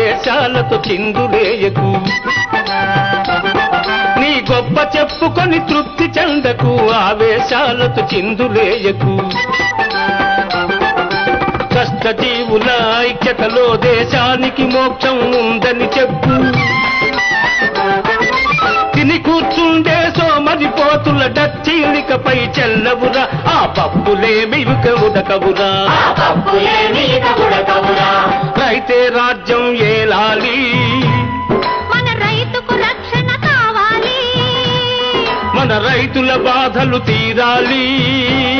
ఆవేశాలతో చిందులేయకు నీ గొప్ప చెప్పుకొని తృప్తి చెందకు ఆవేశాలతో చిందులేయకు కష్టజీవుల ఐక్యతలో దేశానికి మోక్షం ఉందని చెప్పు తిని కూర్చుండే సోమరిపోతుల డచ్చీలికపై చెల్లవురా ఆ పప్పులేమి ఉడకవురా ఆ పప్పులేమి ఇక ఉడకవురా రైతే రాజ్యం ఏలాలి మన రైతుకు రక్షణ కావాలి మన రైతుల బాధలు తీరాలి